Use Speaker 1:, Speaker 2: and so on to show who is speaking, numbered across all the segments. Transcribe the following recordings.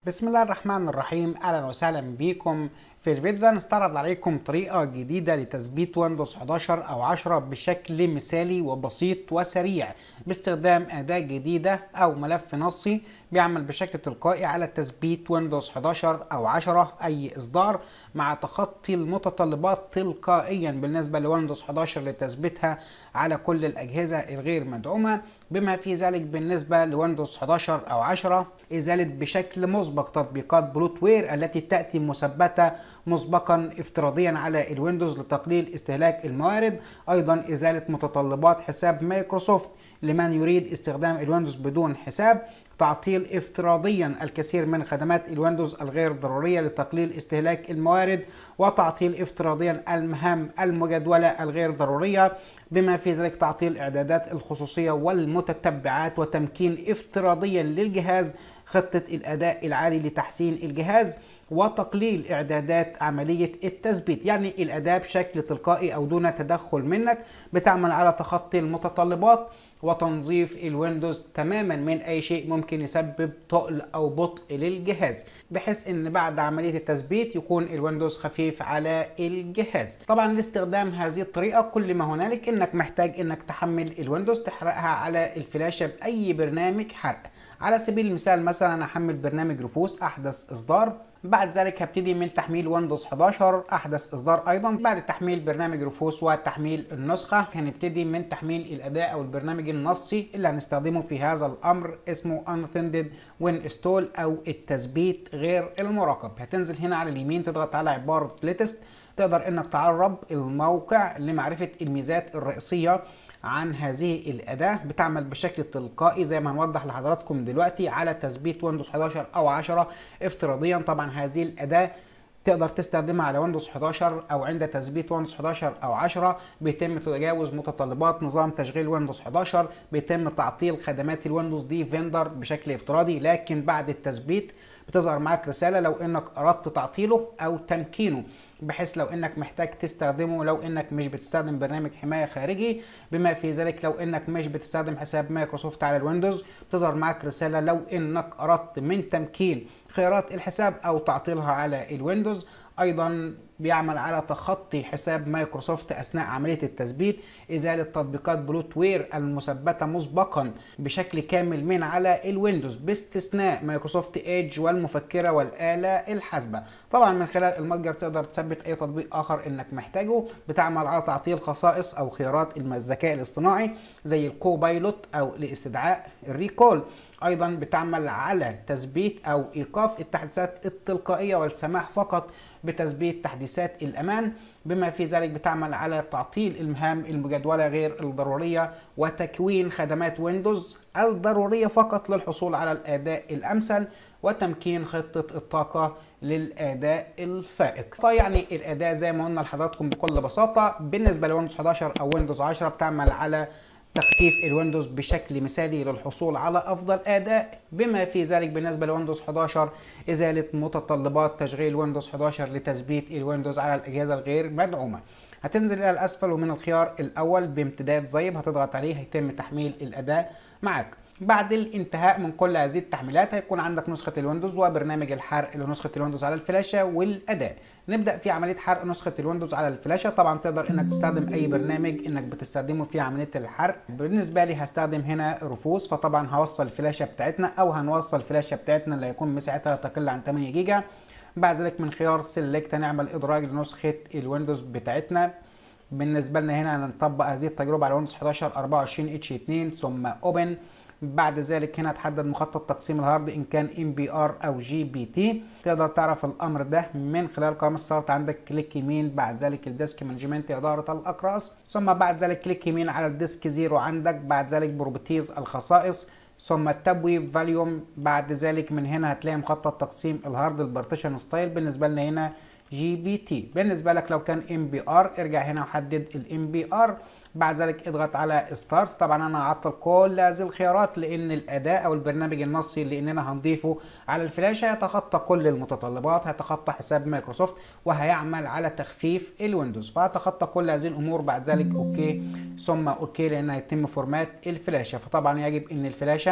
Speaker 1: بسم الله الرحمن الرحيم اهلا وسهلا بكم في الفيديو ده نستعرض عليكم طريقة جديدة لتثبيت ويندوز 11 او 10 بشكل مثالي وبسيط وسريع باستخدام اداة جديدة او ملف نصي بيعمل بشكل تلقائي على تثبيت ويندوز 11 او 10 اي اصدار مع تخطي المتطلبات تلقائيا بالنسبة لويندوز 11 لتثبيتها على كل الاجهزة الغير مدعومة بما في ذلك بالنسبة لويندوز 11 او 10 ازالة بشكل مسبق تطبيقات بلوت وير التي تأتي مثبتة مسبقا افتراضيا على الويندوز لتقليل استهلاك الموارد ايضا ازالة متطلبات حساب مايكروسوفت لمن يريد استخدام الويندوز بدون حساب تعطيل افتراضيا الكثير من خدمات الويندوز الغير ضرورية لتقليل استهلاك الموارد وتعطيل افتراضيا المهام المجدولة الغير ضرورية بما في ذلك تعطيل اعدادات الخصوصية والمتتبعات وتمكين افتراضيا للجهاز خطة الأداء العالي لتحسين الجهاز وتقليل اعدادات عمليه التثبيت يعني الاداه بشكل تلقائي او دون تدخل منك بتعمل على تخطي المتطلبات وتنظيف الويندوز تماما من اي شيء ممكن يسبب تقل او بطء للجهاز بحيث ان بعد عمليه التثبيت يكون الويندوز خفيف على الجهاز طبعا لاستخدام هذه الطريقه كل ما هنالك انك محتاج انك تحمل الويندوز تحرقها على الفلاشه باي برنامج حرق على سبيل المثال مثلا انا احمل برنامج رفوس احدث اصدار بعد ذلك هبتدي من تحميل ويندوز 11 احدث اصدار ايضا بعد تحميل برنامج رفوس وتحميل النسخه هنبتدي من تحميل الاداء او البرنامج النصي اللي هنستخدمه في هذا الامر اسمه untended when install او التثبيت غير المراقب هتنزل هنا على اليمين تضغط على عباره بليتست تقدر انك تعرب الموقع لمعرفه الميزات الرئيسيه عن هذه الأداة بتعمل بشكل تلقائي زي ما هنوضح لحضراتكم دلوقتي على تثبيت ويندوز 11 أو 10 افتراضيا طبعا هذه الأداة تقدر تستخدمها على ويندوز 11 او عند تثبيت ويندوز 11 او 10 بيتم تجاوز متطلبات نظام تشغيل ويندوز 11 بيتم تعطيل خدمات الويندوز دي فيندر بشكل افتراضي لكن بعد التثبيت بتظهر معاك رساله لو انك اردت تعطيله او تمكينه بحيث لو انك محتاج تستخدمه لو انك مش بتستخدم برنامج حمايه خارجي بما في ذلك لو انك مش بتستخدم حساب مايكروسوفت على الويندوز بتظهر معاك رساله لو انك اردت من تمكين خيارات الحساب او تعطيلها على الويندوز ايضا بيعمل على تخطي حساب مايكروسوفت اثناء عمليه التثبيت ازاله تطبيقات بلوت وير المثبته مسبقا بشكل كامل من على الويندوز باستثناء مايكروسوفت ايدج والمفكره والاله الحاسبه طبعا من خلال المتجر تقدر تثبت اي تطبيق اخر انك محتاجه بتعمل على تعطيل خصائص او خيارات الذكاء الاصطناعي زي الكوبايلوت او لاستدعاء الريكول ايضا بتعمل على تثبيت او ايقاف التحديثات التلقائيه والسماح فقط بتثبيت تحديثات الامان بما في ذلك بتعمل على تعطيل المهام المجدوله غير الضروريه وتكوين خدمات ويندوز الضروريه فقط للحصول على الاداء الامثل وتمكين خطه الطاقه للاداء الفائق طيب يعني الاداء زي ما قلنا لحضراتكم بكل بساطه بالنسبه لويندوز 11 او ويندوز 10 بتعمل على تخفيف الويندوز بشكل مثالي للحصول على افضل اداء بما في ذلك بالنسبه لويندوز 11 ازاله متطلبات تشغيل ويندوز 11 لتثبيت الويندوز على الاجهزه الغير مدعومه هتنزل الى الاسفل ومن الخيار الاول بامتداد زيب هتضغط عليه هيتم تحميل الاداء معاك بعد الانتهاء من كل هذه التحميلات هيكون عندك نسخة الويندوز وبرنامج الحرق لنسخة الويندوز على الفلاشة والأداء نبدأ في عملية حرق نسخة الويندوز على الفلاشة طبعا تقدر انك تستخدم اي برنامج انك بتستخدمه في عملية الحرق بالنسبة لي هستخدم هنا رفوس فطبعا هوصل الفلاشة بتاعتنا او هنوصل الفلاشه بتاعتنا اللي هيكون مساحتها لا تقل عن 8 جيجا بعد ذلك من خيار سيلكت هنعمل ادراج لنسخة الويندوز بتاعتنا بالنسبة لنا هنا هنطبق هذه التجربة على ويندوز 11 24 اتش 2 ثم اوبن بعد ذلك هنا تحدد مخطط تقسيم الهارد ان كان ام بي ار او جي بي تي تقدر تعرف الامر ده من خلال قائمه ستارت عندك كليك يمين بعد ذلك الديسك مانجمنت اداره الاقراص ثم بعد ذلك كليك يمين على الديسك زيرو عندك بعد ذلك بروبرتيز الخصائص ثم التبويب فاليوم بعد ذلك من هنا هتلاقي مخطط تقسيم الهارد البارتيشن ستايل بالنسبه لنا هنا جي بي تي بالنسبه لك لو كان ام بي ار ارجع هنا وحدد الام بي ار بعد ذلك اضغط على ستارت طبعا انا هعطل كل هذه الخيارات لان الاداء او البرنامج النصي اللي اننا هنضيفه على الفلاشه يتخطى كل المتطلبات هيتخطى حساب مايكروسوفت وهيعمل على تخفيف الويندوز فهتخطى كل هذه الامور بعد ذلك اوكي ثم اوكي لان هيتم فورمات الفلاشه فطبعا يجب ان الفلاشه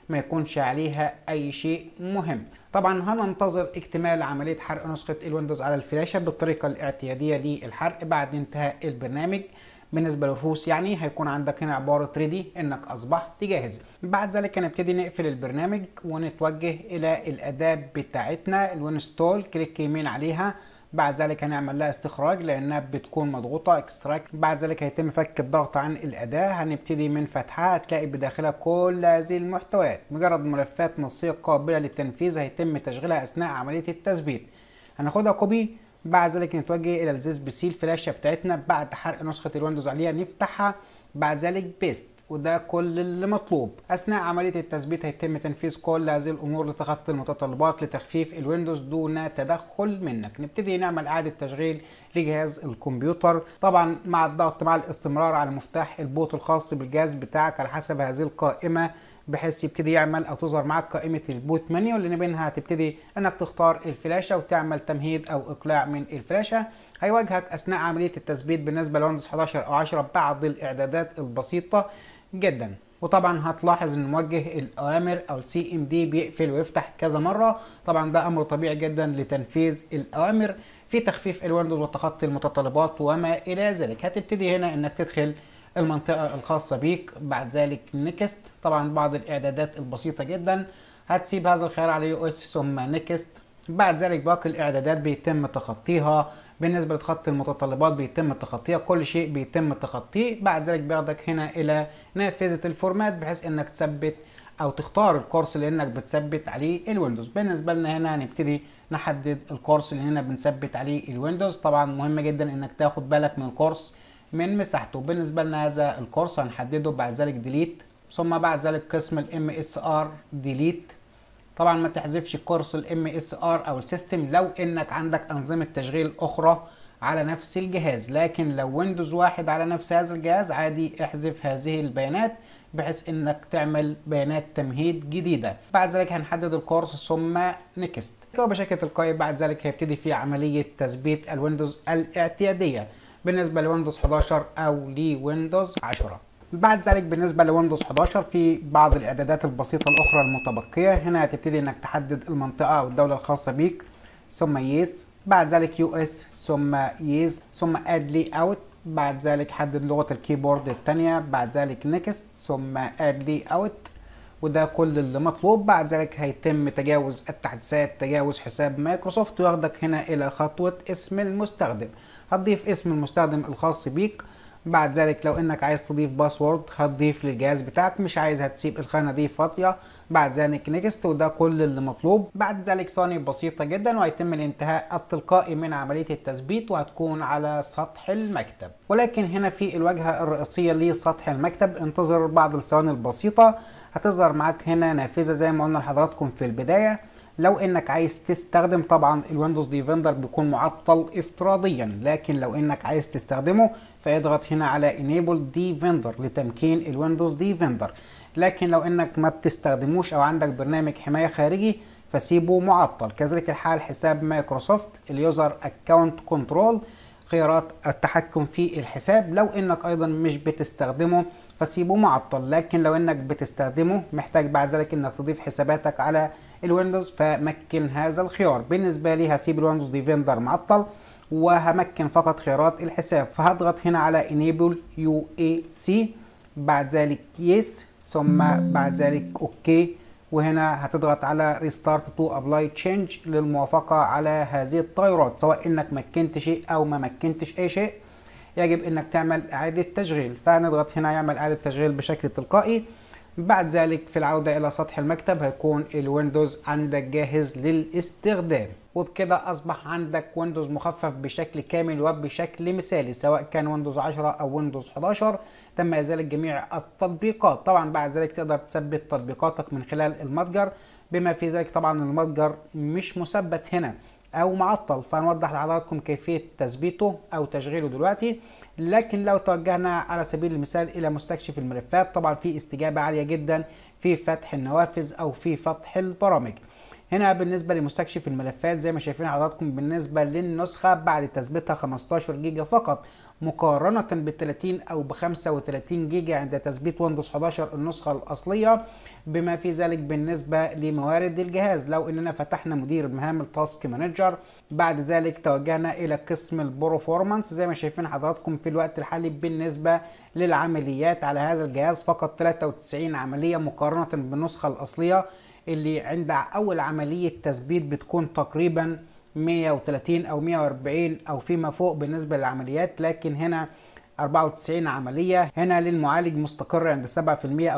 Speaker 1: ما يكونش عليها اي شيء مهم طبعا هننتظر اكتمال عمليه حرق نسخه الويندوز على الفلاشه بالطريقه الاعتياديه للحرق بعد انتهاء البرنامج بالنسبه للفلوس يعني هيكون عندك هنا عباره ريدي انك اصبحت جاهز بعد ذلك هنبتدي نقفل البرنامج ونتوجه الى الاداه بتاعتنا الوينستول كليك يمين عليها بعد ذلك هنعمل لها استخراج لانها بتكون مضغوطه اكستراكت بعد ذلك هيتم فك الضغط عن الاداه هنبتدي من فتحها هتلاقي بداخلها كل هذه المحتويات مجرد ملفات نصيه قابله للتنفيذ هيتم تشغيلها اثناء عمليه التثبيت هناخدها كوبي بعد ذلك نتوجه الى الزيز بي سي الفلاشه بتاعتنا بعد حرق نسخه الويندوز عليها نفتحها بعد ذلك بيست وده كل اللي مطلوب اثناء عمليه التثبيت هيتم تنفيذ كل هذه الامور لتخطي المتطلبات لتخفيف الويندوز دون تدخل منك نبتدي نعمل اعاده تشغيل لجهاز الكمبيوتر طبعا مع الضغط مع الاستمرار على مفتاح البوت الخاص بالجهاز بتاعك على حسب هذه القائمه بحيث يبتدي يعمل او تظهر معاك قائمه البوت منيو اللي منها هتبتدي انك تختار الفلاشه وتعمل تمهيد او اقلاع من الفلاشه هيواجهك اثناء عمليه التثبيت بالنسبه لويندوز 11 او 10 بعض الاعدادات البسيطه جدا وطبعا هتلاحظ ان موجه الاوامر او السي ام دي بيقفل ويفتح كذا مره طبعا ده امر طبيعي جدا لتنفيذ الاوامر في تخفيف الويندوز وتخطي المتطلبات وما الى ذلك هتبتدي هنا انك تدخل المنطقة الخاصة بيك بعد ذلك نيكست طبعا بعض الإعدادات البسيطة جدا هتسيب هذا الخيار على يو اس ثم نيكست بعد ذلك باقي الإعدادات بيتم تخطيها بالنسبة لتخطي المتطلبات بيتم تخطيها كل شيء بيتم تخطيه بعد ذلك بياخدك هنا إلى نافذة الفورمات بحيث إنك تثبت أو تختار الكورس اللي إنك بتثبت عليه الويندوز بالنسبة لنا هنا هنبتدي نحدد الكورس اللي هنا بنثبت عليه الويندوز طبعا مهم جدا إنك تاخد بالك من الكورس من مساحته بالنسبة لنا هذا الكورس هنحدده بعد ذلك ديليت ثم بعد ذلك قسم الام اس ار ديليت طبعا ما تحذفش كورس الام اس ار او السيستم لو انك عندك انظمة تشغيل اخرى على نفس الجهاز لكن لو ويندوز واحد على نفس هذا الجهاز عادي احذف هذه البيانات بحيث انك تعمل بيانات تمهيد جديدة بعد ذلك هنحدد الكورس ثم نكست وبشكل تلقائي بعد ذلك هيبتدي في عملية تثبيت الويندوز الاعتيادية بالنسبة لويندوز 11 أو لويندوز 10 بعد ذلك بالنسبة لويندوز 11 في بعض الإعدادات البسيطة الأخرى المتبقية هنا هتبتدي إنك تحدد المنطقة أو الدولة الخاصة بيك ثم يس بعد ذلك يو اس ثم يس ثم اد لي اوت بعد ذلك حدد لغة الكيبورد الثانية بعد ذلك نيكست ثم اد لي اوت وده كل اللي مطلوب بعد ذلك هيتم تجاوز التحديثات تجاوز حساب مايكروسوفت وياخدك هنا إلى خطوة اسم المستخدم هتضيف اسم المستخدم الخاص بيك بعد ذلك لو انك عايز تضيف باسورد هتضيف للجهاز بتاعك مش عايز هتسيب الخانه دي فاضيه بعد ذلك نيكست وده كل اللي مطلوب بعد ذلك ثانية بسيطة جدا وهيتم الانتهاء التلقائي من عملية التثبيت وهتكون على سطح المكتب ولكن هنا في الواجهة الرئيسية لسطح المكتب انتظر بعض الثواني البسيطة هتظهر معاك هنا نافذة زي ما قلنا لحضراتكم في البداية لو انك عايز تستخدم طبعا الويندوز ديفندر بيكون معطل افتراضيا لكن لو انك عايز تستخدمه فاضغط هنا على enable defender لتمكين الويندوز ديفندر لكن لو انك ما بتستخدموش او عندك برنامج حماية خارجي فسيبه معطل كذلك الحال حساب مايكروسوفت اليوزر اكونت كنترول خيارات التحكم في الحساب لو انك ايضا مش بتستخدمه فسيبه معطل لكن لو انك بتستخدمه محتاج بعد ذلك انك تضيف حساباتك على الويندوز فمكن هذا الخيار بالنسبة لي هسيب الويندوز ديفندر معطل وهمكن فقط خيارات الحساب فهضغط هنا على enable UAC بعد ذلك yes ثم بعد ذلك اوكي وهنا هتضغط على restart to apply change للموافقة على هذه التغيرات سواء انك مكنت شيء او ما مكنتش اي شيء يجب انك تعمل اعادة تشغيل فهنضغط هنا يعمل اعادة تشغيل بشكل تلقائي بعد ذلك في العودة إلى سطح المكتب هيكون الويندوز عندك جاهز للاستخدام وبكده أصبح عندك ويندوز مخفف بشكل كامل وبشكل مثالي سواء كان ويندوز 10 أو ويندوز 11 تم إزالة جميع التطبيقات طبعا بعد ذلك تقدر تثبت تطبيقاتك من خلال المتجر بما في ذلك طبعا المتجر مش مثبت هنا او معطل فهنوضح لحضراتكم كيفيه تثبيته او تشغيله دلوقتي لكن لو توجهنا على سبيل المثال الى مستكشف الملفات طبعا في استجابه عاليه جدا في فتح النوافذ او في فتح البرامج هنا بالنسبة لمستكشف الملفات زي ما شايفين حضراتكم بالنسبة للنسخة بعد تثبيتها 15 جيجا فقط مقارنة ب 30 أو ب 35 جيجا عند تثبيت ويندوز 11 النسخة الأصلية بما في ذلك بالنسبة لموارد الجهاز لو إننا فتحنا مدير مهام التاسك مانجر بعد ذلك توجهنا إلى قسم البروفورمانس زي ما شايفين حضراتكم في الوقت الحالي بالنسبة للعمليات على هذا الجهاز فقط 93 عملية مقارنة بالنسخة الأصلية اللي عند أول عملية تثبيت بتكون تقريبا 130 او 140 او فيما فوق بالنسبه للعمليات لكن هنا 94 عملية هنا للمعالج مستقر عند 7% أو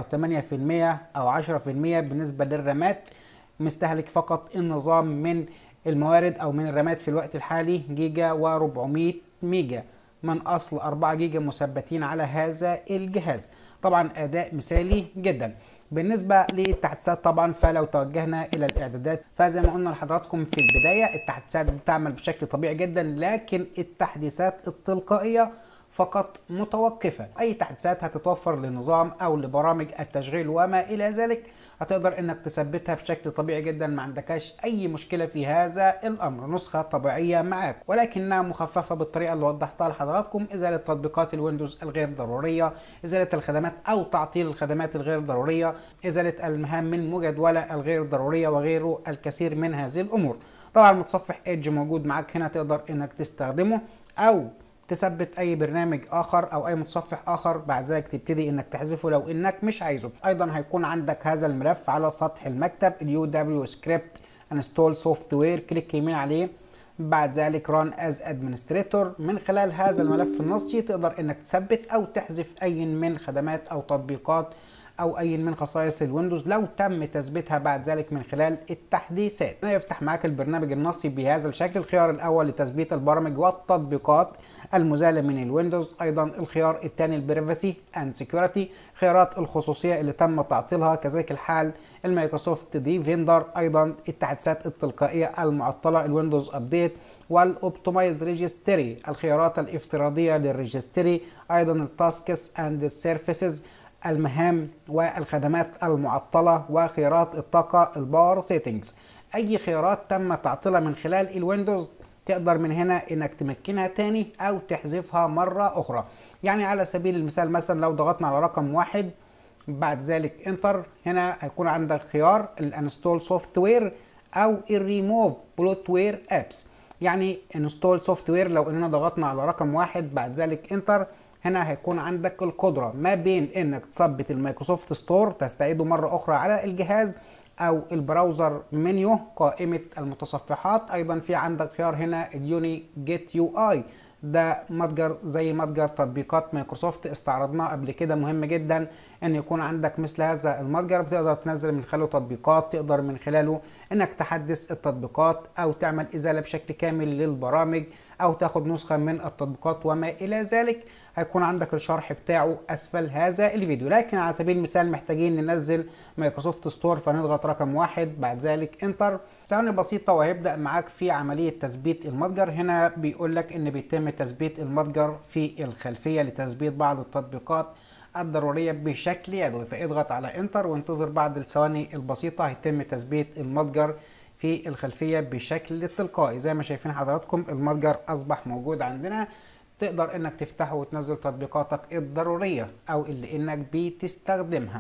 Speaker 1: 8% أو 10% بالنسبة للرامات مستهلك فقط النظام من الموارد أو من الرامات في الوقت الحالي جيجا و400 ميجا من أصل 4 جيجا مثبتين على هذا الجهاز طبعا أداء مثالي جدا بالنسبة للتحديثات طبعا فلو توجهنا إلى الإعدادات فزي ما قلنا لحضراتكم في البداية التحديثات بتعمل بشكل طبيعي جدا لكن التحديثات التلقائية فقط متوقفة أي تحديثات هتتوفر لنظام أو لبرامج التشغيل وما إلى ذلك هتقدر انك تثبتها بشكل طبيعي جدا ما عندكش اي مشكله في هذا الامر نسخه طبيعيه معاك ولكنها مخففه بالطريقه اللي وضحتها لحضراتكم ازاله تطبيقات الويندوز الغير ضروريه ازاله الخدمات او تعطيل الخدمات الغير ضروريه ازاله المهام المجدوله الغير ضروريه وغيره الكثير من هذه الامور طبعا متصفح ايدج موجود معاك هنا تقدر انك تستخدمه او تثبت اي برنامج اخر او اي متصفح اخر بعد ذلك تبتدي انك تحذفه لو انك مش عايزه ايضا هيكون عندك هذا الملف على سطح المكتب اليو دبليو سكريبت انستول سوفت وير كليك يمين عليه بعد ذلك ران از ادمنستريتور من خلال هذا الملف النصي تقدر انك تثبت او تحذف اي من خدمات او تطبيقات او اي من خصائص الويندوز لو تم تثبيتها بعد ذلك من خلال التحديثات يفتح معاك البرنامج النصي بهذا الشكل الخيار الاول لتثبيت البرامج والتطبيقات المزاله من الويندوز ايضا الخيار الثاني البريفاسي اند سكيورتي خيارات الخصوصيه اللي تم تعطيلها كذلك الحال المايكروسوفت دي فيندر ايضا التحديثات التلقائيه المعطله الويندوز ابديت والاوبتمايز ريجستري الخيارات الافتراضيه للريجستري ايضا التاسكس اند السيرفيسز المهام والخدمات المعطلة وخيارات الطاقة الباور سيتنجز أي خيارات تم تعطيلها من خلال الويندوز تقدر من هنا انك تمكنها تاني او تحذفها مرة اخرى يعني على سبيل المثال مثلا لو ضغطنا على رقم واحد بعد ذلك انتر هنا هيكون عندك خيار الانستول سوفت وير او الريموف بلوت وير ابس يعني انستول سوفت وير لو اننا ضغطنا على رقم واحد بعد ذلك انتر هنا هيكون عندك القدرة ما بين انك تثبت المايكروسوفت ستور تستعيده مرة اخرى على الجهاز او البراوزر منيو قائمة المتصفحات ايضا في عندك خيار هنا اليوني جيت يو اي ده متجر زي متجر تطبيقات مايكروسوفت استعرضناه قبل كده مهم جدا ان يكون عندك مثل هذا المتجر بتقدر تنزل من خلاله تطبيقات تقدر من خلاله انك تحدث التطبيقات او تعمل ازاله بشكل كامل للبرامج او تاخد نسخه من التطبيقات وما الى ذلك هيكون عندك الشرح بتاعه اسفل هذا الفيديو لكن على سبيل المثال محتاجين ننزل مايكروسوفت ستور فنضغط رقم واحد بعد ذلك انتر ثواني بسيطه وهيبدا معاك في عمليه تثبيت المتجر هنا بيقول لك ان بيتم تثبيت المتجر في الخلفيه لتثبيت بعض التطبيقات الضروريه بشكل يدوي فاضغط على انتر وانتظر بعد الثواني البسيطه هيتم تثبيت المتجر في الخلفيه بشكل تلقائي زي ما شايفين حضراتكم المتجر اصبح موجود عندنا تقدر انك تفتحه وتنزل تطبيقاتك الضروريه او اللي انك بتستخدمها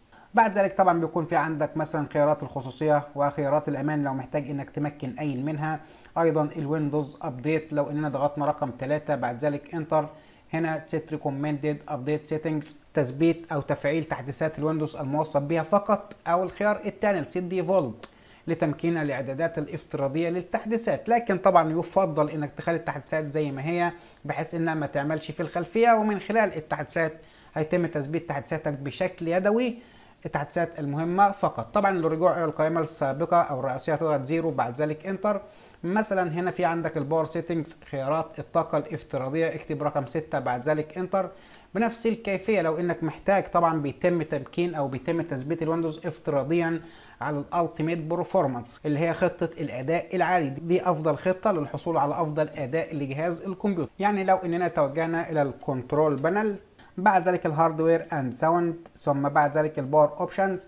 Speaker 1: بعد ذلك طبعا بيكون في عندك مثلا خيارات الخصوصيه وخيارات الامان لو محتاج انك تمكن اي منها ايضا الويندوز ابديت لو اننا ضغطنا رقم 3 بعد ذلك انتر هنا set recommended update settings تثبيت او تفعيل تحديثات الويندوز الموصف بها فقط او الخيار الثاني set default لتمكين الاعدادات الافتراضيه للتحديثات لكن طبعا يفضل انك تخلي التحديثات زي ما هي بحيث انها ما تعملش في الخلفيه ومن خلال التحديثات هيتم تثبيت تحديثاتك بشكل يدوي التحديثات المهمه فقط طبعا للرجوع الى القائمه السابقه او الرئيسيه تضغط زيرو بعد ذلك انتر مثلا هنا في عندك الباور سيتنجز خيارات الطاقه الافتراضيه اكتب رقم 6 بعد ذلك انتر بنفس الكيفيه لو انك محتاج طبعا بيتم تمكين او بيتم تثبيت الويندوز افتراضيا على الالتيميت برفورمانس اللي هي خطه الاداء العالي دي افضل خطه للحصول على افضل اداء لجهاز الكمبيوتر يعني لو اننا توجهنا الى الكنترول بانل بعد ذلك الهاردوير اند ساوند ثم بعد ذلك الباور اوبشنز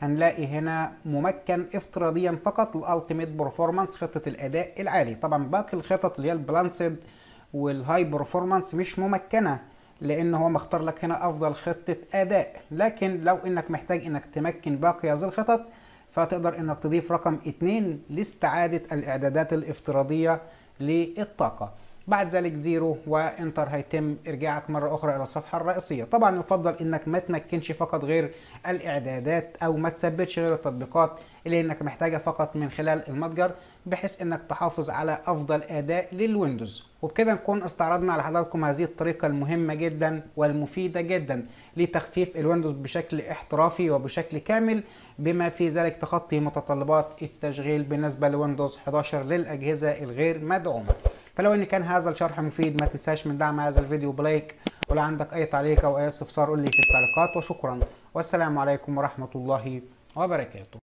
Speaker 1: هنلاقي هنا ممكن افتراضيا فقط الالتيميت برفورمانس خطه الاداء العالي طبعا باقي الخطط اللي هي البلانسد والهاي برفورمانس مش ممكنه لان هو مختار لك هنا افضل خطه اداء لكن لو انك محتاج انك تمكن باقي هذه الخطط فتقدر انك تضيف رقم 2 لاستعاده الاعدادات الافتراضيه للطاقه بعد ذلك زيرو وانتر هيتم ارجاعك مرة اخرى الى الصفحة الرئيسية طبعا يفضل انك ما تمكنش فقط غير الاعدادات او ما تثبتش غير التطبيقات اللي انك محتاجها فقط من خلال المتجر بحيث انك تحافظ على افضل اداء للويندوز وبكده نكون استعرضنا على حضراتكم هذه الطريقة المهمة جدا والمفيدة جدا لتخفيف الويندوز بشكل احترافي وبشكل كامل بما في ذلك تخطي متطلبات التشغيل بالنسبة لويندوز 11 للاجهزة الغير مدعومة فلو ان كان هذا الشرح مفيد ما تنساش من دعم هذا الفيديو بلايك ولو عندك اي تعليق او اي استفسار قول لي في التعليقات وشكرا والسلام عليكم ورحمة الله وبركاته